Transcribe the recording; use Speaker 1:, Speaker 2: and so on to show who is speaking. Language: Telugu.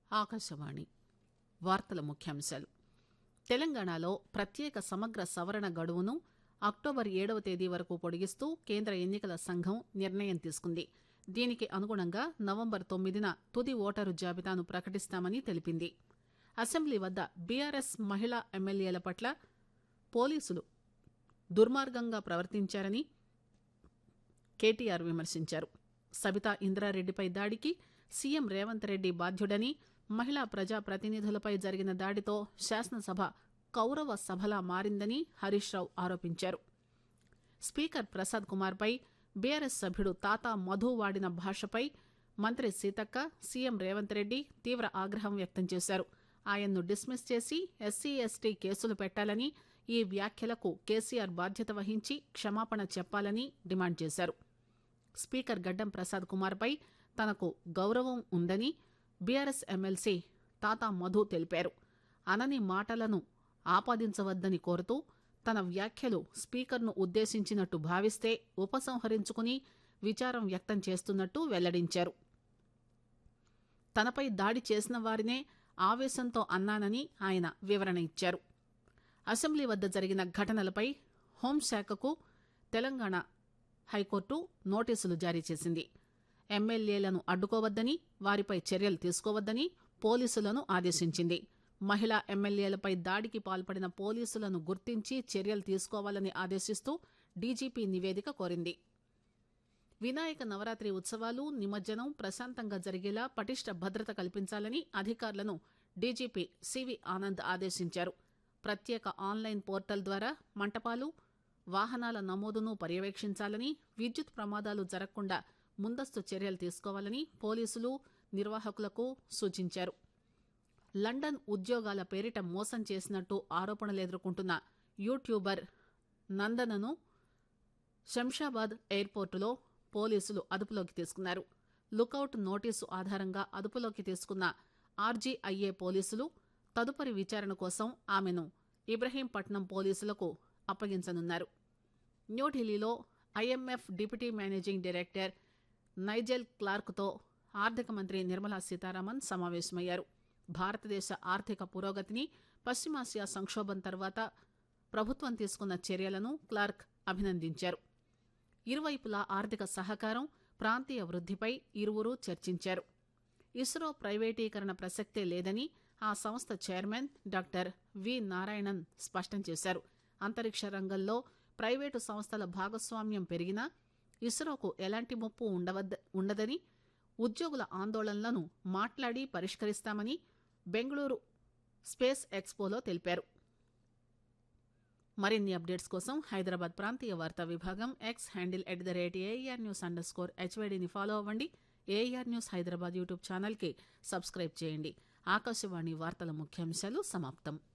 Speaker 1: ఆకాశవాణి వార్తల ముఖ్యాంశాలు తెలంగాణలో ప్రత్యేక సమగ్ర సవరణ గడువును అక్టోబర్ ఏడవ తేదీ వరకు పొడిగిస్తూ కేంద్ర ఎన్నికల సంఘం నిర్ణయం తీసుకుంది దీనికి అనుగుణంగా నవంబర్ తొమ్మిదిన తుది ఓటరు జాబితాను ప్రకటిస్తామని తెలిపింది అసెంబ్లీ వద్ద బీఆర్ఎస్ మహిళా ఎమ్మెల్యేల పట్ల పోలీసులు దుర్మార్గంగా ప్రవర్తించారని కేటీఆర్ విమర్శించారు సబితా ఇంద్రారెడ్డిపై దాడికి సీఎం రేవంత్ రెడ్డి బాధ్యుడని మహిళా ప్రజా ప్రతినిధులపై జరిగిన దాడితో శాసనసభ కౌరవ సభలా మారిందని హరీష్ రావు ఆరోపించారు స్పీకర్ ప్రసాద్ కుమార్పై బీఆర్ఎస్ సభ్యుడు తాతా మధు వాడిన భాషపై మంత్రి సీతక్క సీఎం రేవంత్ రెడ్డి తీవ్ర ఆగ్రహం వ్యక్తం చేశారు ఆయన్ను డిస్మిస్ చేసి ఎస్సీ ఎస్టీ కేసులు పెట్టాలని ఈ వ్యాఖ్యలకు కేసీఆర్ బాధ్యత వహించి క్షమాపణ చెప్పాలని డిమాండ్ చేశారు స్పీకర్ గడ్డం ప్రసాద్ కుమార్పై తనకు గౌరవం ఉందని బీఆర్ఎస్ ఎమ్మెల్సీ తాతా మధు తెలిపారు అనని మాటలను ఆపాదించవద్దని కోరుతూ తన వ్యాఖ్యలు స్పీకర్ను ఉద్దేశించినట్టు భావిస్తే ఉపసంహరించుకుని విచారం వ్యక్తం చేస్తున్నట్టు వెల్లడించారు తనపై దాడి చేసిన వారినే ఆవేశంతో అన్నానని ఆయన వివరణ ఇచ్చారు అసెంబ్లీ వద్ద జరిగిన ఘటనలపై హోంశాఖకు తెలంగాణ హైకోర్టు నోటీసులు జారీ చేసింది ఎమ్మెల్యేలను అడ్డుకోవద్దని వారిపై చర్యలు తీసుకోవద్దని పోలీసులను ఆదేశించింది మహిళా ఎమ్మెల్యేలపై దాడికి పాల్పడిన పోలీసులను గుర్తించి చర్యలు తీసుకోవాలని ఆదేశిస్తూ డీజీపీ నివేదిక కోరింది వినాయక నవరాత్రి ఉత్సవాలు నిమజ్జనం ప్రశాంతంగా జరిగేలా పటిష్ట భద్రత కల్పించాలని అధికారులను డీజీపీ సివి ఆనంద్ ఆదేశించారు ప్రత్యేక ఆన్లైన్ పోర్టల్ ద్వారా మంటపాలు వాహనాల నమోదును పర్యవేక్షించాలని విద్యుత్ ప్రమాదాలు జరగకుండా ముందస్తు చర్యలు తీసుకోవాలని పోలీసులు నిర్వాహకులకు సూచించారు లండన్ ఉద్యోగాల పేరిట మోసం చేసినట్టు ఆరోపణలు ఎదుర్కొంటున్న యూట్యూబర్ నందనను శంషాబాద్ ఎయిర్పోర్టులో పోలీసులు అదుపులోకి తీసుకున్నారు లుకౌట్ నోటీసు ఆధారంగా అదుపులోకి తీసుకున్న ఆర్జీఐఏ పోలీసులు తదుపరి విచారణ కోసం ఆమెను ఇబ్రహీంపట్నం పోలీసులకు అప్పగించనున్నారు న్యూఢిల్లీలో I M F deputy managing director Nigel క్లార్క్తో ఆర్థిక మంత్రి నిర్మలా సీతారామన్ సమావేశమయ్యారు భారతదేశ ఆర్థిక పురోగతిని పశ్చిమాసియా సంక్షోభం తర్వాత ప్రభుత్వం తీసుకున్న చర్యలను క్లార్క్ అభినందించారు ఇరువైపులా ఆర్థిక సహకారం ప్రాంతీయ వృద్ధిపై ఇరువురు చర్చించారు ఇస్రో ప్రైవేటీకరణ ప్రసక్తే లేదని ఆ సంస్థ చైర్మన్ డాక్టర్ వి నారాయణన్ స్పష్టం చేశారు అంతరిక్ష రంగంలో ప్రైవేటు సంస్థల భాగస్వామ్యం పెరిగినా ఇస్రోకు ఎలాంటి ముప్పు ఉండవద్ద ఉండదని ఉద్యోగుల ఆందోళనలను మాట్లాడి పరిష్కరిస్తామని బెంగళూరు స్పేస్ ఎక్స్పోలో తెలిపారు మరిన్ని అప్డేట్స్ కోసం హైదరాబాద్ ప్రాంతీయ వార్తా విభాగం X handle at the rate A R news under score హెచ్వైడీని ఫాలో అవ్వండి ఏఆర్ న్యూస్ హైదరాబాద్ యూట్యూబ్ ఛానల్కి సబ్స్క్రైబ్ చేయండి ఆకాశవాణి వార్తల ముఖ్యాంశాలు సమాప్తం